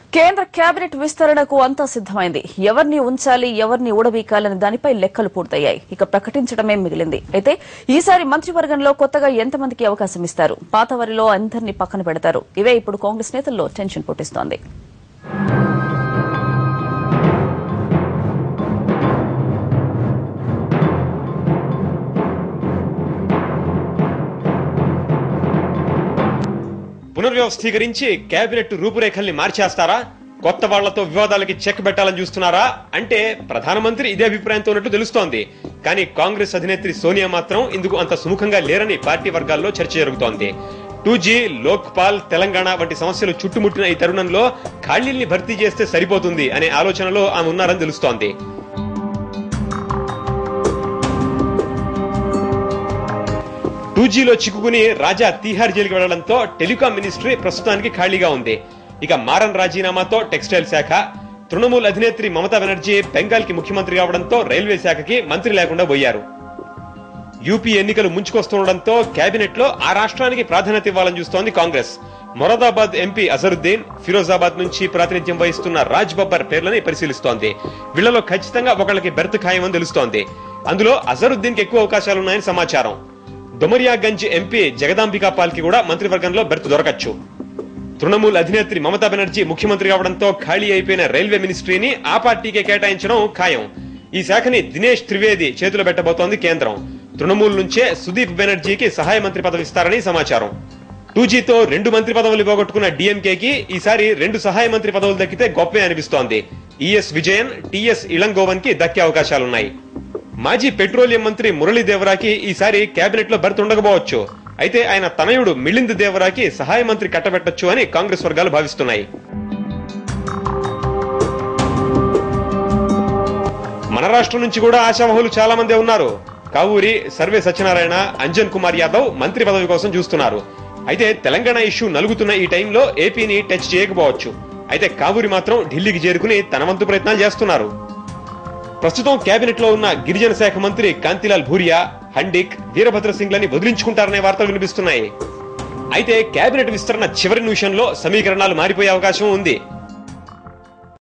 కేంద్ర కేబినెట్ విస్తరణకు అంతా సిద్దమైంది ఎవరిని ఉంచాలి ఎవరిని ఊడబీకాలని దానిపై లెక్కలు పూర్తయ్యాయి ఇక ప్రకటించడమే మిగిలింది అయితే ఈసారి మంత్రివర్గంలో కొత్తగా ఎంతమందికి అవకాశం ఇస్తారు పాత వారిలో అందరినీ పక్కన పెడతారు ఇవే ఇప్పుడు కాంగ్రెస్ నేతల్లో టెన్షన్ పుట్టిస్తోంది పునర్వ్యవస్థీకరించి కేబినెట్ రూపురేఖల్ని మార్చేస్తారా కొత్త వాళ్లతో వివాదాలకి చెక్ పెట్టాలని చూస్తున్నారా అంటే ప్రధానమంత్రి ఇదే అభిప్రాయంతో ఉన్నట్టు తెలుస్తోంది కానీ కాంగ్రెస్ అధినేత్రి సోనియా మాత్రం ఇందుకు అంత సుముఖంగా లేరని పార్టీ వర్గాల్లో చర్చ జరుగుతోంది టూ జీ లోక్పాల్ తెలంగాణ వంటి సమస్యలు చుట్టుముట్టిన ఈ తరుణంలో ఖాళీల్ని భర్తీ చేస్తే సరిపోతుంది అనే ఆలోచనలో ఆమె ఉన్నారని తెలుస్తోంది టూ జీలో చిక్కుకుని రాజా తీహార్ జైలుకి వెళ్లడంతో టెలికాం మినిస్ట్రీ ప్రస్తుతానికి ఖాళీగా ఉంది ఇక మారన్ రాజీనామాతో టెక్స్టైల్ శాఖ తృణమూల్ అధినేత్రి మమతా బెనర్జీ బెంగాల్ కి ముఖ్యమంత్రి కావడంతో రైల్వే శాఖకి మంత్రి లేకుండా పోయారు యూపీ ఎన్నికలు ముంచుకొస్తుండటంతో కేబినెట్ లో ఆ రాష్ట్రానికి ప్రాధాన్యత ఇవ్వాలని చూస్తోంది కాంగ్రెస్ మొరాదాబాద్ ఎంపీ అజరుద్దీన్ ఫిరోజాబాద్ నుంచి ప్రాతినిధ్యం వహిస్తున్న రాజ్ బబ్బర్ పేర్లని పరిశీలిస్తోంది వీళ్లలో ఖచ్చితంగా ఒకళ్ళకి బెర్త్ ఖాయమని తెలుస్తోంది అందులో అజరుద్దీన్ కి ఎక్కువ అవకాశాలున్నాయని సమాచారం దొమరియాగంజ్ ఎంపీ జగదాంబికా పాల్ కి కూడా మంత్రివర్గంలో బెర్త్ దొరకచ్చు తృణమూల్ అధినేత్రి మమతా బెనర్జీ ముఖ్యమంత్రి కావడంతో ఖాళీ అయిపోయిన రైల్వే మినిస్ట్రీని ఆ పార్టీకే కేటాయించడం ఖాయం ఈ శాఖని దినేష్ త్రివేది చేతులు పెట్టబోతోంది కేంద్రం తృణమూల్ నుంచే సుదీప్ బెనర్జీకి సహాయ మంత్రి పదవి ఇస్తారని సమాచారం టూ జీతో రెండు మంత్రి పదవులు పోగొట్టుకున్న డిఎంకేకి ఈసారి రెండు సహాయ మంత్రి పదవులు దక్కితే గొప్పే అనిపిస్తోంది ఈఎస్ విజయన్ టిఎస్ ఇళంగోవన్ కి దక్కే అవకాశాలున్నాయి మాజీ పెట్రోలియం మంత్రి మురళీ దేవరాకి ఈసారి కేబినెట్ లో బెర్త్ ఉండకపోవచ్చు అయితే ఆయన తనయుడు మిళింద్ దేవరాకి సహాయ మంత్రి కట్టబెట్టొచ్చు అని కాంగ్రెస్ వర్గాలు భావిస్తున్నాయి మన రాష్ట్రం నుంచి కూడా ఆశావహులు చాలా మంది ఉన్నారు కావూరి సర్వే సత్యనారాయణ అంజన్ కుమార్ యాదవ్ మంత్రి పదవి కోసం చూస్తున్నారు అయితే తెలంగాణ ఇష్యూ నలుగుతున్న ఈ టైంలో ఏపీని టచ్ చేయకపోవచ్చు అయితే కావూరి మాత్రం ఢిల్లీకి చేరుకుని తన వంతు ప్రయత్నాలు చేస్తున్నారు ప్రస్తుతం కేబినెట్ లో ఉన్న గిరిజన శాఖ మంత్రి కాంతిలాల్ భూరియా హండిక్ వీరభద్ర సింగ్ లని వదిలించుకుంటారనే వార్తలు వినిపిస్తున్నాయి అయితే కేబినెట్ విస్తరణ చివరి నిమిషంలో సమీకరణాలు మారిపోయే అవకాశం ఉంది